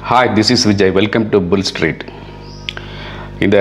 hi this is Vijay welcome to bull street இந்த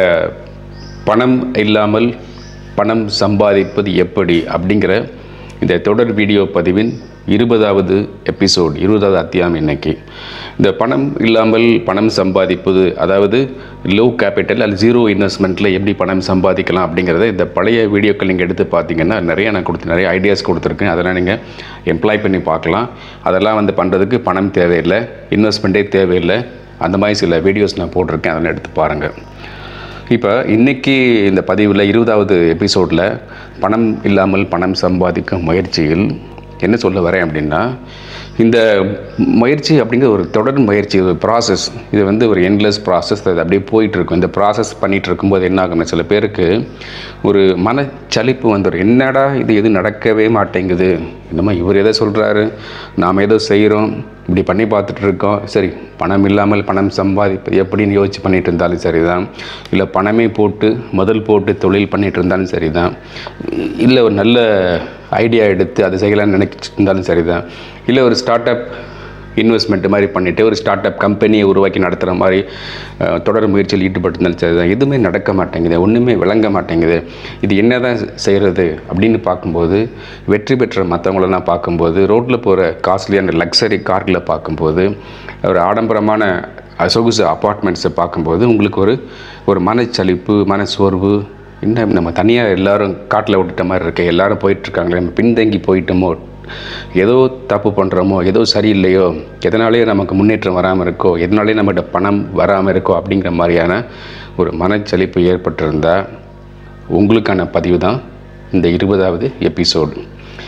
பணம் இல்லாமல் பணம் சம்பாதிப்பது எப்படி அப்படிங்கிற இந்த தொடர் வீடியோ பதிவின் இருபதாவது எபிசோட் இருபதாவது அத்தியாயம் இன்னைக்கு இந்த பணம் இல்லாமல் பணம் சம்பாதிப்பது அதாவது லோ கேபிட்டல் அல்லது ஜீரோ இன்வெஸ்ட்மெண்ட்டில் எப்படி பணம் சம்பாதிக்கலாம் அப்படிங்கிறத இந்த பழைய வீடியோக்கள் நீங்கள் எடுத்து பார்த்தீங்கன்னா நிறைய நான் கொடுத்து நிறைய ஐடியாஸ் கொடுத்துருக்கேன் அதெல்லாம் நீங்கள் எம்ப்ளாய் பண்ணி பார்க்கலாம் அதெல்லாம் வந்து பண்ணுறதுக்கு பணம் தேவையில்லை இன்வெஸ்ட்மெண்ட்டே தேவையில்லை அந்த மாதிரி சில வீடியோஸ் நான் போட்டிருக்கேன் அதெல்லாம் எடுத்து பாருங்கள் இப்போ இன்றைக்கி இந்த பதிவில் இருபதாவது எபிசோடில் பணம் இல்லாமல் பணம் சம்பாதிக்கும் முயற்சியில் என்ன சொல்ல வரேன் அப்படின்னா இந்த முயற்சி அப்படிங்கிற ஒரு தொடர் முயற்சி ஒரு ப்ராசஸ் இது வந்து ஒரு என்லெஸ் ப்ராசஸ் அது அப்படியே போயிட்டு இருக்கும் இந்த ப்ராசஸ் பண்ணிகிட்டு இருக்கும்போது என்ன ஆகும்னா சில பேருக்கு ஒரு மனச்சலிப்பு வந்துடும் என்னடா இது எது நடக்கவே மாட்டேங்குது என்னமோ இவர் எதை சொல்கிறாரு நாம் ஏதோ செய்கிறோம் இப்படி பண்ணி பார்த்துட்டு இருக்கோம் சரி பணம் இல்லாமல் பணம் சம்பாதிப்பது எப்படின்னு யோசிச்சு பண்ணிட்டு இருந்தாலும் சரிதான் இல்லை பணமே போட்டு முதல் போட்டு தொழில் பண்ணிட்டு இருந்தாலும் சரிதான் இல்லை ஒரு நல்ல ஐடியா எடுத்து அதை செய்யலாம்னு நினைச்சிட்டு இருந்தாலும் சரிதான் இல்லை ஒரு ஸ்டார்ட் அப் இன்வெஸ்ட்மெண்ட் மாதிரி பண்ணிவிட்டு ஒரு ஸ்டார்ட் அப் கம்பெனியை உருவாக்கி நடத்துகிற மாதிரி அஹ், தொடர் முயற்சியில் ஈடுபட்டிருந்தாலும் சரிதான் எதுவுமே நடக்க மாட்டேங்குது ஒன்றுமே விளங்க மாட்டேங்குது இது என்ன தான் செய்கிறது அப்படின்னு பார்க்கும்போது வெற்றி பெற்ற மற்றவங்களெல்லாம் பார்க்கும்போது ரோட்டில் போகிற காஸ்ட்லியான லக்ஸரி கார்களை பார்க்கும்போது ஒரு ஆடம்பரமான அஹ், சொகுசு அப்பார்ட்மெண்ட்ஸை பார்க்கும்போது உங்களுக்கு ஒரு ஒரு மனச்சலிப்பு மனசோர்வு இன்னும் நம்ம தனியாக எல்லாரும் காட்டில் விட்டுட்ட மாதிரி இருக்க எல்லாரும் போயிட்டுருக்காங்களே நம்ம பின்தங்கி போயிட்டோமோ ஏதோ தப்பு பண்ணுறோமோ ஏதோ சரியில்லையோ எதனாலேயே நமக்கு முன்னேற்றம் வராமல் இருக்கோ எதனாலேயே நம்மகிட்ட பணம் வராமல் இருக்கோ அப்படிங்கிற மாதிரியான ஒரு மனச்சலிப்பு ஏற்பட்டிருந்தால் உங்களுக்கான பதிவு தான் இந்த இருபதாவது எபிசோடு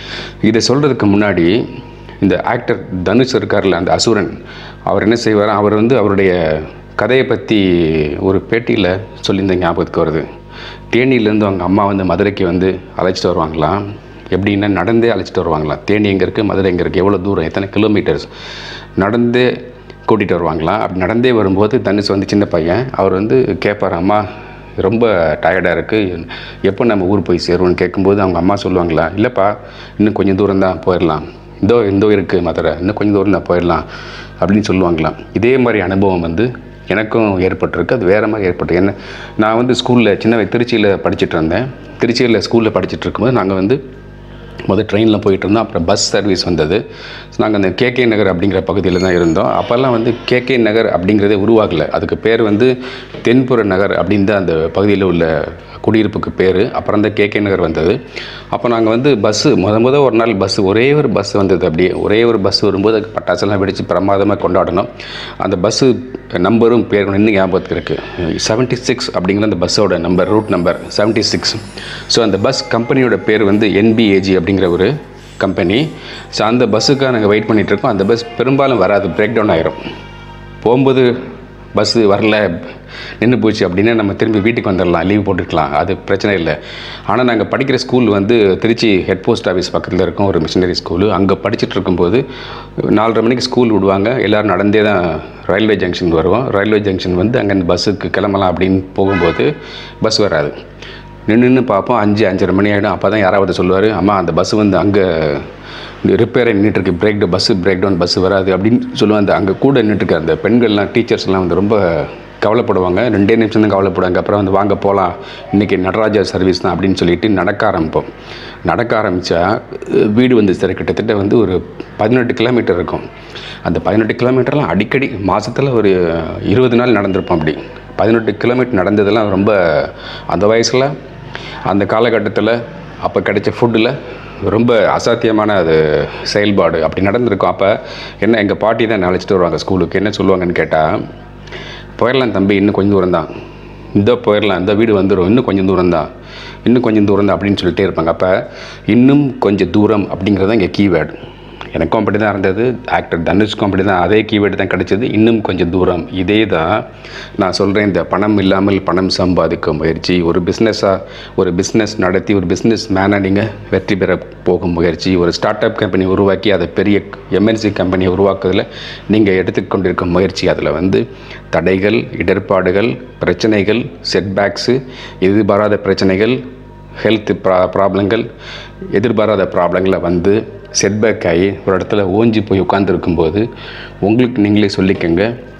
இதை சொல்கிறதுக்கு முன்னாடி இந்த ஆக்டர் தனுஷ் இருக்கார்ல அந்த அசுரன் அவர் என்ன செய்வார் அவர் வந்து அவருடைய கதையை பற்றி ஒரு பேட்டியில் சொல்லியிருந்த ஞாபகத்துக்கு வருது தேனியிலேருந்து அவங்க அம்மா வந்து மதுரைக்கு வந்து அழைச்சிட்டு வருவாங்களாம் எப்படின்னா நடந்தே அழைச்சிட்டு வருவாங்களாம் தேனி எங்கே இருக்குது மதுரை எங்கே இருக்குது எவ்வளோ தூரம் எத்தனை கிலோமீட்டர்ஸ் நடந்தே கூட்டிகிட்டு வருவாங்களாம் அப்படி நடந்தே வரும்போது தனுஷ் வந்து சின்ன பையன் அவர் வந்து கேட்பார் அம்மா ரொம்ப டயர்டாக இருக்குது எப்போ நம்ம ஊர் போய் சேருவோம்னு கேட்கும்போது அவங்க அம்மா சொல்லுவாங்களா இல்லைப்பா இன்னும் கொஞ்சம் தூரம் தான் போயிடலாம் இதோ இந்தோ இருக்குது மதுரை இன்னும் கொஞ்சம் தூரம் தான் போயிடலாம் அப்படின்னு சொல்லுவாங்களாம் இதே மாதிரி அனுபவம் வந்து எனக்கும் ஏற்பட்டிருக்கு அது வேறு மாதிரி ஏற்பட்டு என்ன நான் வந்து ஸ்கூலில் சின்ன வய- திருச்சியில் படிச்சுட்டு இருந்தேன் திருச்சியில் ஸ்கூலில் படிச்சுட்டு இருக்கும்போது நாங்கள் வந்து முதல் ட்ரெயினில் போயிட்டு இருந்தோம் அப்புறம் பஸ் சர்வீஸ் வந்தது நாங்கள் அந்த கேகே நகர் அப்படிங்கிற பகுதியில் தான் இருந்தோம் அப்போல்லாம் வந்து கேகே நகர் அப்படிங்கிறதே உருவாகலை அதுக்கு பேர் வந்து தென்புற நகர் அப்படின்னு தான் அந்த பகுதியில் உள்ள குடியிருப்புக்கு பேர் அப்புறம் தான் கேகே நகர் வந்தது அப்போ நாங்கள் வந்து பஸ்ஸு முத முத ஒரு நாள் பஸ்ஸு ஒரே ஒரு பஸ் வந்தது அப்படியே ஒரே ஒரு பஸ் வரும்போது அதுக்கு பட்டாசெல்லாம் வெடித்து பிரமாதமாக கொண்டாடணும் அந்த பஸ்ஸு நம்பரும் பேரும் இன்னும் ஞாபகத்துக்கு இருக்குது செவன்ட்டி சிக்ஸ் அப்படிங்கிற அந்த பஸ்ஸோட number route number seventy six so அந்த பஸ் கம்பெனியோட பேர் வந்து என்பிஏஜி அப்படிங்கிற ஒரு கம்பெனி ஸோ அந்த பஸ்ஸுக்காக நாங்கள் வெயிட் பண்ணிட்டு இருக்கோம் அந்த பஸ் பெரும்பாலும் வராது பிரேக் டவுன் ஆயிரும் போகும்போது பஸ்ஸு வரல நின்று போச்சு அப்படின்னா நம்ம திரும்பி வீட்டுக்கு வந்துடலாம் லீவ் போட்டுக்கலாம் அது பிரச்சனை இல்லை ஆனால் நாங்கள் படிக்கிற ஸ்கூல் வந்து திருச்சி ஹெட் போஸ்ட் ஆஃபீஸ் பக்கத்தில் இருக்கும் ஒரு மிஷினரி ஸ்கூலு அங்கே படிச்சுட்டு இருக்கும்போது நாலரை மணிக்கு ஸ்கூல் விடுவாங்க எல்லோரும் நடந்தே தான் ரயில்வே ஜங்ஷன் வருவோம் ரயில்வே ஜங்ஷன் வந்து அங்கேருந்து பஸ்ஸுக்கு கிளம்பலாம் அப்படின்னு போகும்போது பஸ் வராது நின்று நின்று பார்ப்போம் அஞ்சு அஞ்சரை மணி ஆகிடும் அப்போ தான் யாராவது சொல்லுவார் அம்மா அந்த பஸ் வந்து அங்கே ரிப்பேர் நின்றுட்டு இருக்கு brake bus breakdown bus வராது அப்படின்னு சொல்லுவாங்க அந்த அங்கே கூட நின்றுட்டு அந்த பெண்கள்லாம் டீச்சர்ஸ்லாம் வந்து ரொம்ப கவலைப்படுவாங்க ரெண்டே நிமிஷம் தான் கவலைப்படுவாங்க அப்புறம் வந்து வாங்க போகலாம் இன்றைக்கி நடராஜா சர்வீஸ் தான் அப்படின்னு சொல்லிட்டு நடக்க ஆரம்பிப்போம் நடக்க ஆரம்பித்தா வீடு வந்து சரி கிட்டத்தட்ட வந்து ஒரு பதினெட்டு கிலோமீட்டர் இருக்கும் அந்த பதினெட்டு கிலோமீட்டர்லாம் அடிக்கடி மாதத்தில் ஒரு இருபது நாள் நடந்திருப்போம் அப்படி பதினெட்டு கிலோமீட்டர் நடந்ததெல்லாம் ரொம்ப அந்த வயசில் அந்த காலகட்டத்தில் அப்போ கிடைச்ச ஃபுட்டில் ரொம்ப அசாத்தியமான அது செயல்பாடு அப்படி நடந்திருக்கும் அப்போ என்ன எங்கள் பாட்டி தான் என்னை அழைச்சிட்டு வருவாங்க ஸ்கூலுக்கு என்ன சொல்லுவாங்கன்னு கேட்டால் போயிடலாம் தம்பி இன்னும் கொஞ்சம் தூரம் தான் இந்த போயிடலாம் இந்த வீடு வந்துடும் இன்னும் கொஞ்சம் தூரம் தான் இன்னும் கொஞ்சம் தூரம் தான் அப்படின்னு சொல்லிட்டே இருப்பாங்க அப்போ இன்னும் கொஞ்சம் தூரம் அப்படிங்கிறது தான் இங்கே கீவேர்டு எனக்கும் அப்படி தான் இருந்தது ஆக்டர் தனுஷ்க்கும் அப்படி தான் அதே கீவேர்டு தான் கிடைச்சது இன்னும் கொஞ்சம் தூரம் இதே தான் நான் சொல்கிறேன் இந்த பணம் இல்லாமல் பணம் சம்பாதிக்கும் முயற்சி ஒரு பிஸ்னஸாக ஒரு பிஸ்னஸ் நடத்தி ஒரு பிஸ்னஸ் மேனாக நீங்கள் வெற்றி பெற போகும் முயற்சி ஒரு ஸ்டார்ட் அப் கம்பெனி உருவாக்கி அதை பெரிய எம்என்சி கம்பெனியை உருவாக்குறதுல நீங்கள் எடுத்துக்கொண்டிருக்கும் முயற்சி அதில் வந்து தடைகள் இடர்பாடுகள் பிரச்சனைகள் செட்பேக்ஸு எதிர்பாராத பிரச்சனைகள் ஹெல்த் ப்ரா ப்ராப்ளங்கள் எதிர்பாராத ப்ராப்ளங்களை வந்து செட்பேக் ஆகி ஒரு இடத்துல ஓஞ்சி போய் உட்காந்துருக்கும்போது உங்களுக்கு நீங்களே சொல்லிக்கங்க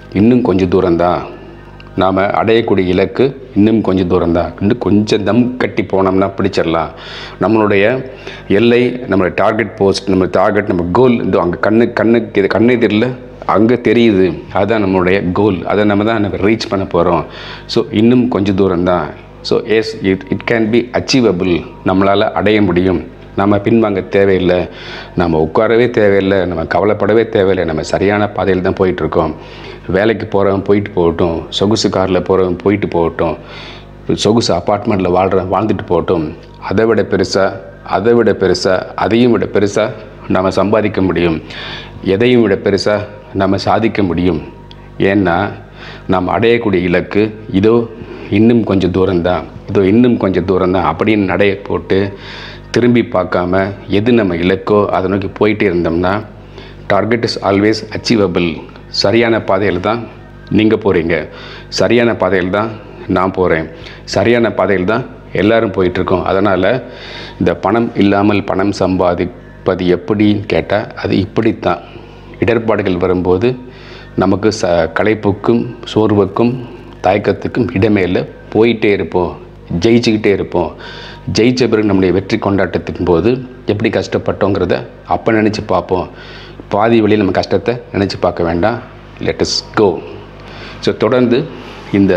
இன்னும் கொஞ்சம் தூரம்தான் நாம் அடையக்கூடிய இலக்கு இன்னும் கொஞ்சம் தூரம் தான் இன்னும் கொஞ்சம் தம் கட்டி போனோம்னா பிடிச்சிடலாம் நம்மளுடைய எல்லை நம்மளுடைய டார்கெட் போஸ்ட் நம்ம டார்கெட் நம்ம கோல் இந்த அங்கே கண்ணு கண்ணுக்கு இது கண்ணு தெரியல அங்கே தெரியுது அதுதான் நம்மளுடைய கோல் அதை நம்ம தான் நம்ம ரீச் பண்ண போகிறோம் ஸோ இன்னும் கொஞ்சம் தூரம் தான் so yes it it can be achievable நம்மளால் அடைய முடியும் நம்ம பின்வாங்க தேவையில்லை நம்ம உட்காரவே தேவையில்லை நம்ம கவலைப்படவே தேவையில்லை நம்ம சரியான பாதையில் தான் போயிட்டுருக்கோம் வேலைக்கு போகிறவன் போயிட்டு போகட்டும் சொகுசு காரில் போகிறவன் போயிட்டு போகட்டும் சொகுசு அப்பார்ட்மெண்ட்டில் வாழ்கிறவன் வாழ்ந்துட்டு போகட்டும் அதை விட பெருசாக அதை விட பெருசாக அதையும் விட பெருசாக நம்ம சம்பாதிக்க முடியும் எதையும் விட பெருசாக நம்ம சாதிக்க முடியும் ஏன்னா நாம் அடையக்கூடிய இலக்கு இதோ இன்னும் கொஞ்சம் தூரம்தான் இதோ இன்னும் கொஞ்சம் தூரம்தான் அப்படின்னு நடைய போட்டு திரும்பி பார்க்காம எது நம்ம இலக்கோ அதை நோக்கி போயிட்டே இருந்தோம்னா டார்கெட் இஸ் ஆல்வேஸ் அச்சீவபிள் சரியான பாதையில் தான் நீங்கள் போகிறீங்க சரியான பாதையில் தான் நான் போகிறேன் சரியான பாதையில் தான் எல்லாரும் போயிட்டுருக்கோம் அதனால் இந்த பணம் இல்லாமல் பணம் சம்பாதிப்பது எப்படின்னு கேட்டால் அது இப்படித்தான் இடர்பாடுகள் வரும்போது நமக்கு ச களைப்புக்கும் சோர்வுக்கும் தயக்கத்துக்கும் இடமே இல்லை போயிட்டே இருப்போம் ஜெயிச்சுக்கிட்டே இருப்போம் ஜெயிச்ச பிறகு நம்முடைய வெற்றி கொண்டாட்டத்தின் போது எப்படி கஷ்டப்பட்டோங்கிறத அப்போ நினச்சி பார்ப்போம் பாதி வழியில் நம்ம கஷ்டத்தை நினச்சி பார்க்க வேண்டாம் லெட்டஸ் கோ ஸோ தொடர்ந்து இந்த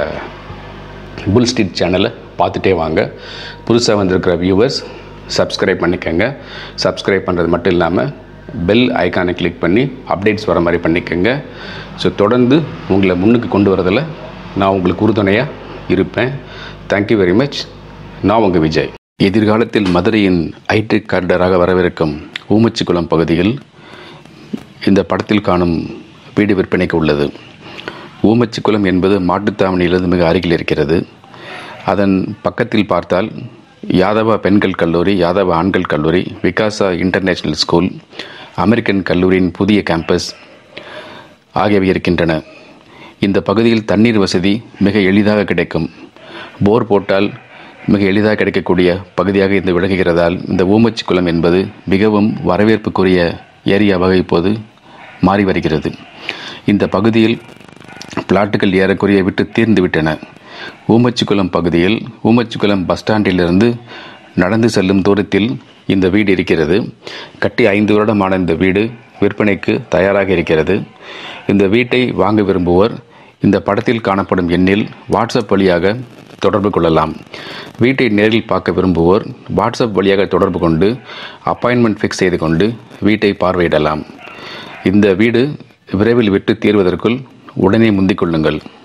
புல் ஸ்ட்ரீட் சேனலை பார்த்துட்டே வாங்க புதுசாக வந்திருக்கிற வியூவர்ஸ் சப்ஸ்கிரைப் பண்ணிக்கோங்க சப்ஸ்கிரைப் பண்ணுறது மட்டும் இல்லாமல் பெல் ஐக்கானை கிளிக் பண்ணி அப்டேட்ஸ் வர மாதிரி பண்ணிக்கோங்க ஸோ தொடர்ந்து உங்களை முன்னுக்கு கொண்டு வரதில் நான் உங்களுக்கு உறுதுணையாக இருப்பேன் தேங்க்யூ வெரி மச் நான் உங்கள் விஜய் எதிர்காலத்தில் மதுரையின் ஐடி கார்டராக வரவிருக்கும் ஊமச்சிக்குளம் பகுதியில் இந்த படத்தில் காணும் வீடு விற்பனைக்கு உள்ளது ஊமச்சிக்குளம் என்பது மாட்டுத்தாவணியிலிருந்து மிக அருகில் இருக்கிறது அதன் பக்கத்தில் பார்த்தால் யாதவா பெண்கள் கல்லூரி யாதவா ஆண்கள் கல்லூரி விகாசா இன்டர்நேஷனல் ஸ்கூல் அமெரிக்கன் கல்லூரியின் புதிய கேம்பஸ் ஆகியவை இருக்கின்றன இந்த பகுதியில் தண்ணீர் வசதி மிக எளிதாக கிடைக்கும் போர் போட்டால் மிக எளிதாக கிடைக்கக்கூடிய பகுதியாக இது விளங்குகிறதால் இந்த ஊமச்சி குளம் என்பது மிகவும் வரவேற்புக்குரிய ஏரியாவாக இப்போது மாறி வருகிறது இந்த பகுதியில் பிளாட்டுகள் ஏறக்குறைய விட்டு தீர்ந்து விட்டன ஊமச்சிக்குளம் பகுதியில் ஊமச்சிக்குளம் பஸ் ஸ்டாண்டிலிருந்து நடந்து செல்லும் தூரத்தில் இந்த வீடு இருக்கிறது கட்டி ஐந்து வருடமான இந்த வீடு விற்பனைக்கு தயாராக இருக்கிறது இந்த வீட்டை வாங்க விரும்புவோர் இந்த படத்தில் காணப்படும் எண்ணில் வாட்ஸ்அப் வழியாக தொடர்பு கொள்ளலாம் வீட்டை நேரில் பார்க்க விரும்புவோர் வாட்ஸ்அப் வழியாக தொடர்பு கொண்டு அப்பாயின்மெண்ட் ஃபிக்ஸ் செய்து கொண்டு வீட்டை பார்வையிடலாம் இந்த வீடு விரைவில் விட்டு தீர்வதற்குள் உடனே முந்திக் கொள்ளுங்கள்